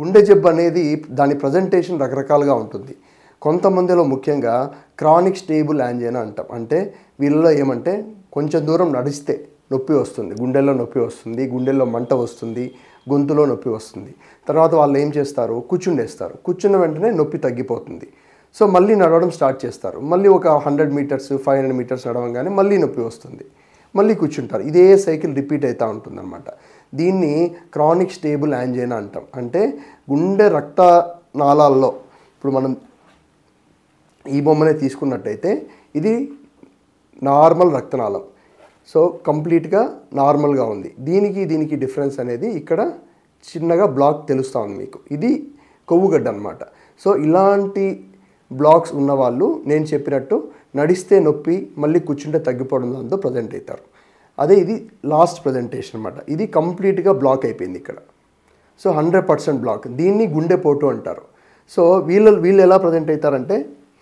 గుండె జబ్బు అనేది దాని ప్రజెంటేషన్ రకరకాలుగా ఉంటుంది కొంతమందిలో ముఖ్యంగా క్రానిక్ స్టేబుల్ యాంజినా అంటాం అంటే వీళ్ళలో ఏమంటే కొంచెం దూరం నడిస్తే నొప్పి వస్తుంది గుండెల్లో నొప్పి వస్తుంది గుండెల్లో మంట వస్తుంది గొంతులో నొప్పి వస్తుంది తర్వాత వాళ్ళు ఏం చేస్తారు కూర్చుండేస్తారు కూర్చున్న వెంటనే నొప్పి తగ్గిపోతుంది సో మళ్ళీ నడవడం స్టార్ట్ చేస్తారు మళ్ళీ ఒక hundred metres five hundred metres నడవగానే మళ్ళీ నొప్పి వస్తుంది మళ్ళీ కూర్చుంటారు ఇదే సైకిల్ రిపీట్ అవుతూ ఉంటుందన్నమాట దీన్ని క్రానిక్ స్టేబుల్ యాంజైనా అంటాం అంటే గుండె రక్త నాళాల్లో ఇప్పుడు మనం ఈ బొమ్మనే తీసుకున్నట్టయితే ఇది నార్మల్ రక్తనాళం సో కంప్లీట్గా నార్మల్గా ఉంది దీనికి దీనికి డిఫరెన్స్ అనేది ఇక్కడ చిన్నగా బ్లాక్ తెలుస్తూ ఉంది మీకు ఇది కొవ్వుగడ్డ అనమాట సో ఇలాంటి బ్లాక్స్ ఉన్నవాళ్ళు నేను చెప్పినట్టు నడిస్తే నొప్పి మళ్ళీ కూర్చుంటే తగ్గిపోవడం దాంతో ప్రజెంట్ అవుతారు అదే ఇది లాస్ట్ ప్రజెంటేషన్ అనమాట ఇది కంప్లీట్గా బ్లాక్ అయిపోయింది ఇక్కడ సో హండ్రెడ్ పర్సెంట్ బ్లాక్ దీన్ని గుండెపోటు అంటారు సో వీళ్ళు వీళ్ళు ఎలా ప్రజెంట్ అవుతారంటే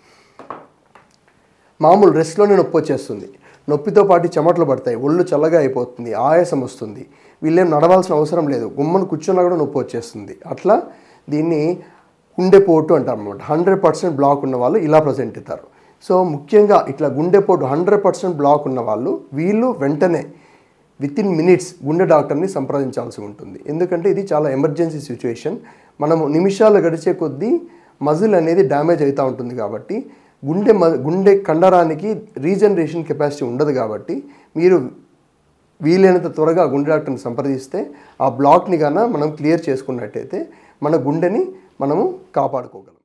మామూలు రెస్ట్లోనే నొప్పి వచ్చేస్తుంది నొప్పితో పాటు చెమటలు పడతాయి ఒళ్ళు చల్లగా అయిపోతుంది ఆయాసం వస్తుంది వీళ్ళేం నడవాల్సిన అవసరం లేదు గుమ్మను కూర్చున్నా కూడా నొప్పి వచ్చేస్తుంది అట్లా దీన్ని గుండెపోటు అంటారు అనమాట హండ్రెడ్ పర్సెంట్ బ్లాక్ ఉన్న వాళ్ళు ఇలా ప్రజెంట్ అవుతారు సో ముఖ్యంగా ఇట్లా గుండెపోటు హండ్రెడ్ పర్సెంట్ బ్లాక్ ఉన్న వాళ్ళు వీళ్ళు వెంటనే విత్ ఇన్ మినిట్స్ గుండె డాక్టర్ని సంప్రదించాల్సి ఉంటుంది ఎందుకంటే ఇది చాలా ఎమర్జెన్సీ సిచ్యువేషన్ మనము నిమిషాలు గడిచే కొద్దీ మజిల్ అనేది డ్యామేజ్ అవుతూ ఉంటుంది కాబట్టి గుండె మ గుండె కండరానికి రీజనరేషన్ కెపాసిటీ ఉండదు కాబట్టి మీరు వీలైనంత త్వరగా గుండె డాక్టర్ని సంప్రదిస్తే ఆ బ్లాక్ని గాన మనం క్లియర్ చేసుకున్నట్టయితే మన గుండెని మనము కాపాడుకోగలం